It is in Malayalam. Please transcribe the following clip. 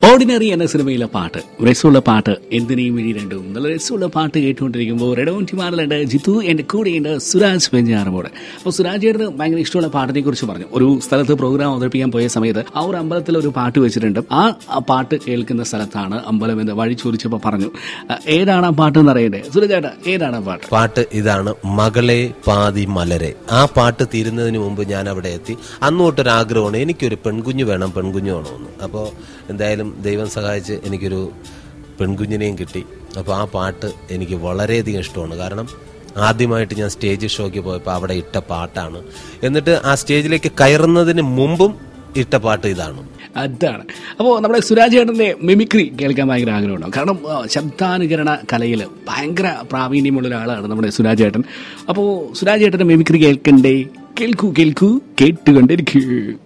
ഓർഡിനറി എന്ന സിനിമയിലെ പാട്ട് രസമുള്ള പാട്ട് എന്തിനേയും വഴി രണ്ടും നല്ല രസമുള്ള പാട്ട് കേട്ടുകൊണ്ടിരിക്കുമ്പോൾ റെഡോൺ ടിമാറിലുണ്ട് ജിത്തു എൻ്റെ കൂടെയുണ്ട് സുരാജ് പെഞ്ചാറമോട് അപ്പോൾ സുരാജ് ചേട്ടന് ഭയങ്കര ഇഷ്ടമുള്ള പാട്ടിനെ കുറിച്ച് പറഞ്ഞു ഒരു സ്ഥലത്ത് പ്രോഗ്രാം അവതരിപ്പിക്കാൻ പോയ സമയത്ത് ആ ഒരു അമ്പലത്തിൽ ഒരു പാട്ട് വെച്ചിട്ടുണ്ട് ആ ആ പാട്ട് കേൾക്കുന്ന സ്ഥലത്താണ് അമ്പലം എന്ന് വഴി ചോദിച്ചപ്പോൾ പറഞ്ഞു "ആ, ഏതാണ് ആ പാട്ട് എന്ന് അറിയണ്ടേ സുരാജ് ചേട്ടാ ഏതാണ് ആ പാട്ട് പാട്ട് ഇതാണ് മകളെ പാതി മലരെ ആ പാട്ട് തീരുന്നതിന് മുമ്പ് ഞാൻ അവിടെ എത്തി അന്ന് തൊട്ടൊരു ആഗ്രഹമാണ് എനിക്കൊരു പെൺകുഞ്ഞ് വേണം പെൺകുഞ്ഞ് വേണമെന്ന് അപ്പോൾ എന്തായാലും ദൈവം സഹായിച്ച് എനിക്കൊരു പെൺകുഞ്ഞിനെയും കിട്ടി അപ്പോൾ ആ പാട്ട് എനിക്ക് വളരെയധികം ഇഷ്ടമാണ് കാരണം ആദ്യമായിട്ട് ഞാൻ സ്റ്റേജ് ഷോയ്ക്ക് പോയപ്പോൾ അവിടെ ഇട്ട പാട്ടാണ് എന്നിട്ട് ആ സ്റ്റേജിലേക്ക് കയറുന്നതിന് മുമ്പും ഇട്ട പാട്ട് ഇതാണ് അതാണ് അപ്പോൾ നമ്മുടെ സുരാജ് ചേട്ടൻ്റെ മിമിക്രി കേൾക്കാൻ ഭയങ്കര ആഗ്രഹമുണ്ടാവും കാരണം ആ, ശബ്ദാനുകരണ കലയിൽ ഭയങ്കര പ്രാവീണ്യമുള്ള ഒരാളാണ് നമ്മുടെ സുരാജ് ചേട്ടൻ അപ്പോൾ സുരാജ് ചേട്ടൻ്റെ മിമിക്രി കേൾക്കണ്ടേ കേൾക്കൂ കേൾക്കൂ കേട്ടുകൊണ്ടിരിക്കൂ